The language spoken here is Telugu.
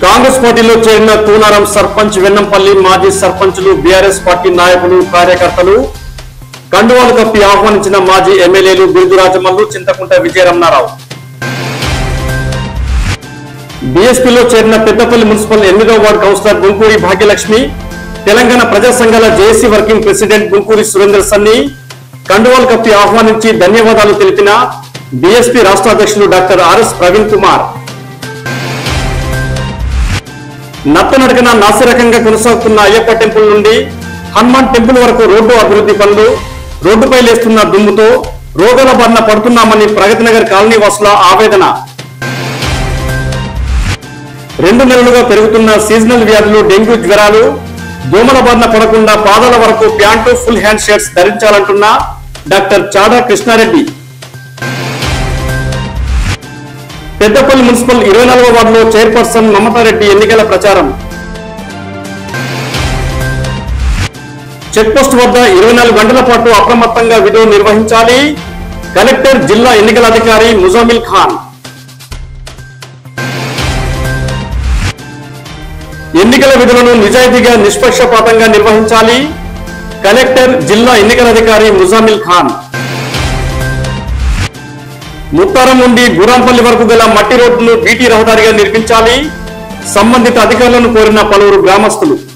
కాంగ్రెస్ పార్టీలో చేరిన తూనారం సర్పంచ్ వెన్నంపల్లి మాజీ సర్పంచులు బీఆర్ఎస్ పార్టీ నాయకులు కార్యకర్తలు కండువాలు కప్పి ఆహ్వానించిన మాజీ ఎమ్మెల్యేలు బిరుదు రాజమల్లు చింతకుంట విజయరమణారావు బీఎస్పీలో చేరిన పెద్దపల్లి మున్సిపల్ ఎనిమిదో వార్డు కౌన్సిలర్ గుంకూరి భాగ్యలక్ష్మి తెలంగాణ ప్రజా సంఘాల JAC working president Gunkuri Surender సన్ని కండువాలు కప్పి ఆహ్వానించి ధన్యవాదాలు తెలిపిన బీఎస్పీ రాష్ట్ర అధ్యక్షులు డాక్టర్ ఆర్ఎస్ ప్రవీణ్ కుమార్ నత్తనడకన నాసిరకంగా కొనసాగుతున్న అయ్యప్ప టెంపుల్ నుండి హనుమాన్ టెంపుల్ వరకు రోడ్డు అభివృద్ధి పనులు రోడ్డుపై లేస్తున్న దుమ్ముతో రోగాల బారిన పడుతున్నామని ప్రగతి నగర్ కాలనీ వాసుల ఆవేదన రెండు నెలలుగా పెరుగుతున్న సీజనల్ వ్యాధులు డెంగ్యూ జ్వరాలు దోమల బారిన పడకుండా పాదాల వరకు ప్యాంటు ఫుల్ హ్యాండ్ షర్ట్స్ ధరించాలంటున్న డాక్టర్ చాడా కృష్ణారెడ్డి పెద్దపల్లి మున్సిపల్ ఇరవై నాలుగో వార్డులో చైర్పర్సన్ మమతారెడ్డి ఎన్నికల ప్రచారం చెక్ పోస్ట్ వద్ద ఇరవై నాలుగు గంటల పాటు అప్రమత్తంగా విధులు నిర్వహించాలి కలెక్టర్ జిల్లా ఎన్నికల అధికారి ముజామిల్ ఖాన్ ఎన్నికల విధులను నిజాయితీగా నిష్పక్షపాతంగా నిర్వహించాలి కలెక్టర్ జిల్లా ఎన్నికల అధికారి ముజామిల్ ఖాన్ ముత్తారం నుండి గురాంపల్లి వరకు గల మట్టి రోడ్డును బీటీ రహదారిగా నిర్మించాలి సంబంధిత అధికారులను కోరిన పలువురు గ్రామస్తులు